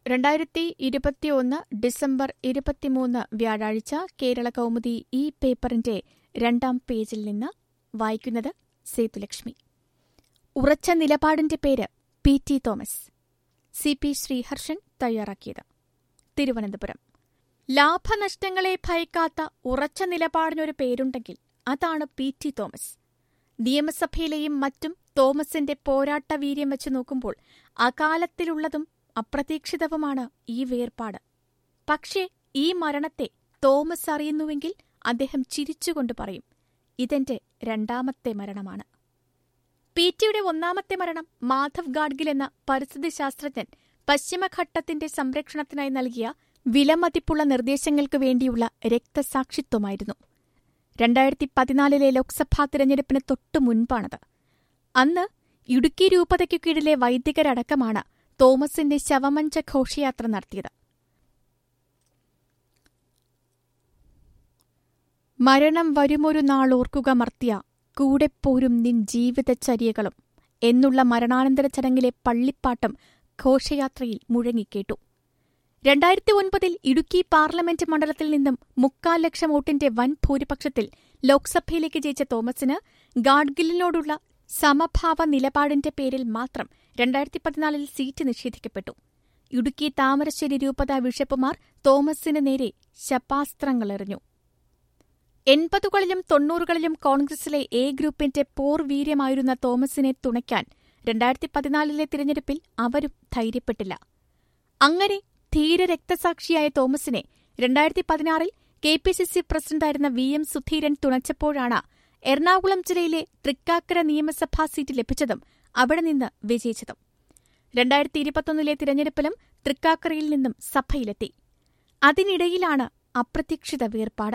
രണ്ടായിരത്തി ഇരുപത്തിയൊന്ന് ഡിസംബർ ഇരുപത്തിമൂന്ന് വ്യാഴാഴ്ച കേരള കൗമുദി ഈ പേപ്പറിന്റെ രണ്ടാം പേജിൽ നിന്ന് വായിക്കുന്നത് സേതുലക്ഷ്മി ഉറച്ച നിലപാടിന്റെ പേര് P T Thomas C P Sreeharshan തയ്യാറാക്കിയത് തിരുവനന്തപുരം ലാഭനഷ്ടങ്ങളെ ഭയക്കാത്ത ഉറച്ച നിലപാടിനൊരു പേരുണ്ടെങ്കിൽ അതാണ് പി ടി തോമസ് നിയമസഭയിലെയും മറ്റും തോമസിന്റെ പോരാട്ട വീര്യം വെച്ച് നോക്കുമ്പോൾ അകാലത്തിലുള്ളതും അപ്രതീക്ഷിതവുമാണ് ഈ വേർപാട് പക്ഷേ ഈ മരണത്തെ തോമസ് അറിയുന്നുവെങ്കിൽ അദ്ദേഹം ചിരിച്ചുകൊണ്ട് പറയും ഇതെന്റെ രണ്ടാമത്തെ മരണമാണ് പി ടിയുടെ ഒന്നാമത്തെ മരണം മാധവ് ഗാഡ്ഗിൽ എന്ന പരിസ്ഥിതി ശാസ്ത്രജ്ഞൻ പശ്ചിമഘട്ടത്തിന്റെ സംരക്ഷണത്തിനായി നൽകിയ വിലമതിപ്പുള്ള നിർദ്ദേശങ്ങൾക്ക് വേണ്ടിയുള്ള രക്തസാക്ഷിത്വമായിരുന്നു രണ്ടായിരത്തി പതിനാലിലെ ലോക്സഭാ തിരഞ്ഞെടുപ്പിന് തൊട്ടു മുൻപാണത് അന്ന് ഇടുക്കി രൂപതയ്ക്കു കീഴിലെ വൈദികരടക്കമാണ് തോമസിന്റെ ശവമഞ്ച ഘോഷയാത്ര നടത്തിയത് മരണം വരുമൊരു നാൾ ഓർക്കുക മർത്തിയ കൂടെപ്പോരും നിൻ ജീവിതചര്യകളും എന്നുള്ള മരണാനന്തര ചടങ്ങിലെ പള്ളിപ്പാട്ടും ഘോഷയാത്രയിൽ മുഴങ്ങിക്കേട്ടു രണ്ടായിരത്തി ഒൻപതിൽ ഇടുക്കി പാർലമെന്റ് മണ്ഡലത്തിൽ നിന്നും മുക്കാൽ ലക്ഷം വോട്ടിന്റെ വൻ ഭൂരിപക്ഷത്തിൽ ലോക്സഭയിലേക്ക് ജയിച്ച തോമസിന് ഗാഡ്ഗിലിനോടുള്ള സമഭാവ നിലപാടിന്റെ പേരിൽ മാത്രം രണ്ടായിരത്തി പതിനാലിൽ സീറ്റ് നിഷേധിക്കപ്പെട്ടു ഇടുക്കി താമരശ്ശേരി രൂപത ബിഷപ്പുമാർ തോമസിന് നേരെ ശപാസ്ത്രങ്ങളെറിഞ്ഞു എൺപതുകളിലും തൊണ്ണൂറുകളിലും കോൺഗ്രസിലെ എ ഗ്രൂപ്പിന്റെ പോർവീര്യമായിരുന്ന തോമസിനെ തുണയ്ക്കാൻ രണ്ടായിരത്തി പതിനാലിലെ തിരഞ്ഞെടുപ്പിൽ അവരും ധൈര്യപ്പെട്ടില്ല അങ്ങനെ ധീര രക്തസാക്ഷിയായ തോമസിനെ രണ്ടായിരത്തി പതിനാറിൽ കെ പി സി സി പ്രസിഡന്റായിരുന്ന വി എം സുധീരൻ തുണച്ചപ്പോഴാണ് എറണാകുളം ജില്ലയിലെ തൃക്കാക്കര നിയമസഭാ സീറ്റ് ലഭിച്ചതും അവിടെ നിന്ന് വിജയിച്ചതും രണ്ടായിരത്തി ഇരുപത്തൊന്നിലെ തിരഞ്ഞെടുപ്പിലും തൃക്കാക്കരയിൽ നിന്നും സഭയിലെത്തി അതിനിടയിലാണ് അപ്രതീക്ഷിത വേർപാട്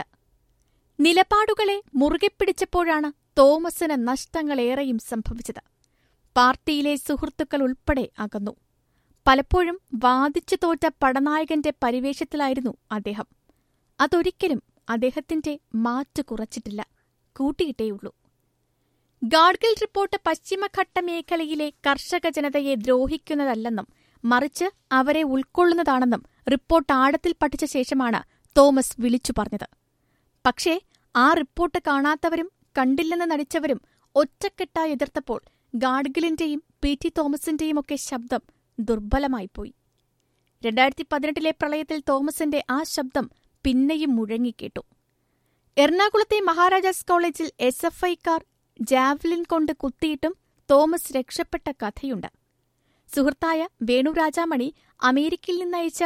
നിലപാടുകളെ മുറുകെ പിടിച്ചപ്പോഴാണ് തോമസിന് നഷ്ടങ്ങളേറെയും സംഭവിച്ചത് പാർട്ടിയിലെ സുഹൃത്തുക്കൾ ഉൾപ്പെടെ അകന്നു പലപ്പോഴും വാദിച്ചു തോറ്റ പടനായകന്റെ പരിവേഷത്തിലായിരുന്നു അദ്ദേഹം അതൊരിക്കലും അദ്ദേഹത്തിന്റെ മാറ്റു കുറച്ചിട്ടില്ല കൂട്ടിയിട്ടേയുള്ളൂ ഗാഡ്ഗിൽ റിപ്പോർട്ട് പശ്ചിമഘട്ട മേഖലയിലെ കർഷക ജനതയെ ദ്രോഹിക്കുന്നതല്ലെന്നും മറിച്ച് അവരെ ഉൾക്കൊള്ളുന്നതാണെന്നും റിപ്പോർട്ട് ആഴത്തിൽ പഠിച്ച ശേഷമാണ് തോമസ് വിളിച്ചു പറഞ്ഞത് പക്ഷേ ആ റിപ്പോർട്ട് കാണാത്തവരും കണ്ടില്ലെന്ന് നടിച്ചവരും ഒറ്റക്കെട്ടായി എതിർത്തപ്പോൾ ഗാഡ്ഗിലിന്റെയും പി ടി തോമസിന്റെയുമൊക്കെ ശബ്ദം ദുർബലമായിപ്പോയി രണ്ടായിരത്തി പതിനെട്ടിലെ പ്രളയത്തിൽ തോമസിന്റെ ആ ശബ്ദം പിന്നെയും മുഴങ്ങിക്കേട്ടു എറണാകുളത്തെ മഹാരാജാസ് കോളേജിൽ എസ് എഫ് ഐക്കാർ ജാവ്ലിൻ കൊണ്ട് കുത്തിയിട്ടും തോമസ് രക്ഷപ്പെട്ട കഥയുണ്ട് സുഹൃത്തായ വേണുരാജാമണി അമേരിക്കയിൽ നിന്നയച്ച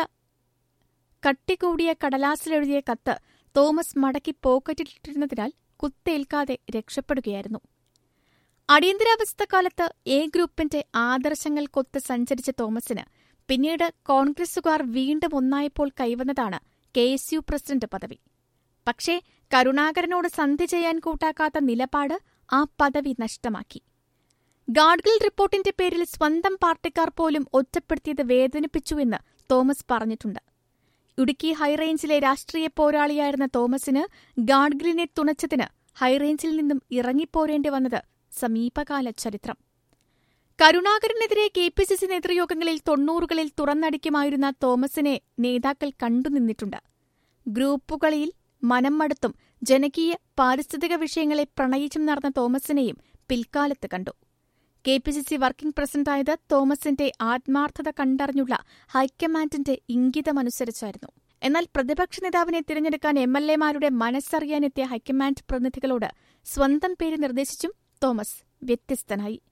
കട്ടികൂടിയ കടലാസിലെഴുതിയ കത്ത് തോമസ് മടക്കി പോക്കറ്റിലിട്ടിരുന്നതിനാൽ കുത്തേൽക്കാതെ രക്ഷപ്പെടുകയായിരുന്നു അടിയന്തരാവസ്ഥക്കാലത്ത് എ ഗ്രൂപ്പിന്റെ ആദർശങ്ങൾക്കൊത്ത് സഞ്ചരിച്ച തോമസിന് പിന്നീട് കോൺഗ്രസുകാർ വീണ്ടും ഒന്നായപ്പോൾ കൈവന്നതാണ് കെ എസ് യു പ്രസിഡന്റ് പദവി പക്ഷേ കരുണാകരനോട് സന്ധി ചെയ്യാൻ കൂട്ടാക്കാത്ത നിലപാട് ആ പദവി നഷ്ടമാക്കി ഗാഡ്ഗിൽ റിപ്പോർട്ടിന്റെ പേരിൽ സ്വന്തം പാർട്ടിക്കാർ പോലും ഒറ്റപ്പെടുത്തിയത് വേദനിപ്പിച്ചുവെന്ന് തോമസ് പറഞ്ഞിട്ടുണ്ട് ഇടുക്കി ഹൈറേഞ്ചിലെ രാഷ്ട്രീയ പോരാളിയായിരുന്ന തോമസിന് ഗാഡ്ഗിലിനെ തുണച്ചതിന് ഹൈറേഞ്ചിൽ നിന്നും ഇറങ്ങിപ്പോരേണ്ടി വന്നത് സമീപകാല ചരിത്രം കരുണാകരനെതിരെ കെ പി സി സി നേതൃയോഗങ്ങളിൽ തൊണ്ണൂറുകളിൽ തുറന്നടിക്കുമായിരുന്ന തോമസിനെ നേതാക്കൾ കണ്ടുനിന്നിട്ടുണ്ട് ഗ്രൂപ്പുകളിൽ മനം മടുത്തും ജനകീയ പാരിസ്ഥിതിക വിഷയങ്ങളെ പ്രണയിച്ചും നടന്ന തോമസിനെയും പിൽക്കാലത്ത് കണ്ടു K P C C working പ്രസിഡന്റായത് തോമസിന്റെ ആത്മാർത്ഥത കണ്ടറിഞ്ഞുള്ള ഹൈക്കമാൻഡിന്റെ ഇംഗിതമനുസരിച്ചായിരുന്നു എന്നാൽ പ്രതിപക്ഷ നേതാവിനെ തിരഞ്ഞെടുക്കാൻ എം എൽ എമാരുടെ മനസ്സറിയാനെത്തിയ ഹൈക്കമാൻഡ് പ്രതിനിധികളോട് സ്വന്തം പേര് നിർദ്ദേശിച്ചും തോമസ് വ്യത്യസ്തനായി